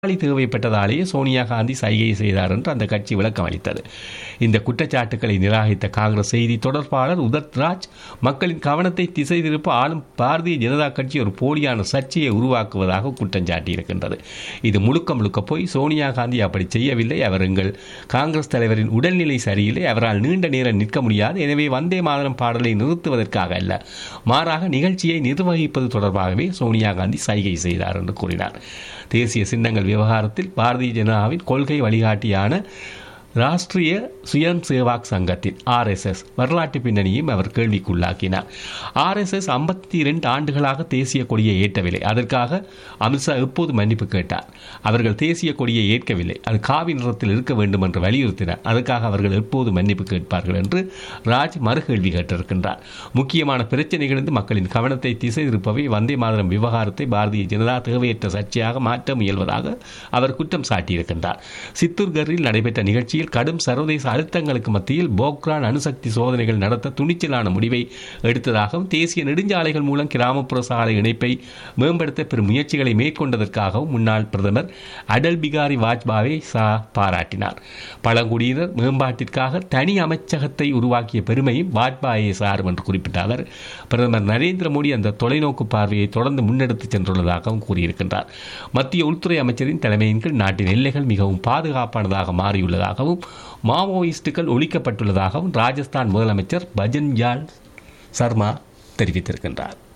கூட்டாளி தேவைப்பட்டதாலேயே சோனியா காந்தி சைகை செய்தார் என்று அந்த கட்சி விளக்கம் அளித்தது இந்த குற்றச்சாட்டுக்களை நிராகரித்த காங்கிரஸ் செய்தி தொடர்பாளர் உதத் ராஜ் மக்களின் கவனத்தை திசை திருப்ப ஆளும் பாரதிய ஜனதா கட்சி ஒரு போலியான சர்ச்சையை உருவாக்குவதாக குற்றம் சாட்டியிருக்கின்றது இது முழுக்க முழுக்க போய் சோனியா காந்தி அப்படி செய்யவில்லை அவர் எங்கள் காங்கிரஸ் தலைவரின் உடல்நிலை சரியில்லை அவரால் நீண்ட நேரம் நிற்க முடியாது எனவே வந்தே மாதரம் பாடலை நிறுத்துவதற்காக அல்ல மாறாக நிகழ்ச்சியை நிர்வகிப்பது தொடர்பாகவே சோனியா காந்தி சைகை செய்தார் என்று கூறினார் தேசிய சின்னங்கள் விவகாரத்தில் பாரதிய ஜனதாவின் கொள்கை வழிகாட்டியான ராஷ்டிரிய சுயம் சேவாக் சங்கத்தின் ஆர்எஸ்எஸ் வரலாற்று பின்னணியும் அவர் கேள்விக்குள்ளாக்கினார் ஆர்எஸ்எஸ் ஐம்பத்தி இரண்டு ஆண்டுகளாக தேசிய கொடியை ஏற்றவில்லை அதற்காக அமித்ஷா எப்போது மன்னிப்பு கேட்டார் அவர்கள் தேசிய கொடியை ஏற்கவில்லை அது காவி நிறத்தில் இருக்க வேண்டும் என்று வலியுறுத்தினார் அதற்காக அவர்கள் எப்போது மன்னிப்பு கேட்பார்கள் என்று ராஜ் மறுகேள்வி கேட்டிருக்கின்றார் முக்கியமான பிரச்சனைகளிலிருந்து மக்களின் கவனத்தை திசை திருப்பவை வந்தே மாதரம் விவகாரத்தை பாரதிய ஜனதா தேவையற்ற சர்ச்சையாக மாற்ற முயல்வதாக அவர் குற்றம் சாட்டியிருக்கின்றார் சித்தூர்கரில் நடைபெற்ற நிகழ்ச்சியில் கடும் சர்வதேச அழுத்தங்களுக்கு மத்தியில் போக்ரான் அணுசக்தி சோதனைகள் நடத்த துணிச்சலான முடிவை எடுத்ததாகவும் தேசிய நெடுஞ்சாலைகள் மூலம் கிராமப்புற சாலை இணைப்பை மேம்படுத்த பெரும் முயற்சிகளை மேற்கொண்டதற்காகவும் முன்னாள் பிரதமர் அடல் பிகாரி வாஜ்பாயை சா பாராட்டினார் பழங்குடியினர் மேம்பாட்டிற்காக தனி அமைச்சகத்தை உருவாக்கிய பெருமையும் வாஜ்பாயை சாரும் என்று குறிப்பிட்ட அவர் பிரதமர் நரேந்திர மோடி அந்த தொலைநோக்கு பார்வையை தொடர்ந்து முன்னெடுத்துச் சென்றுள்ளதாகவும் கூறியிருக்கின்றார் மத்திய உள்துறை அமைச்சரின் தலைமையின் கீழ் நாட்டின் எல்லைகள் மிகவும் பாதுகாப்பானதாக மாறியுள்ளதாகவும் மாவோயிஸ்டுகள் ஒழிக்கப்பட்டுள்ளதாகவும் ராஜஸ்தான் முதலமைச்சர் பஜன்ஜால் சர்மா தெரிவித்திருக்கின்றார்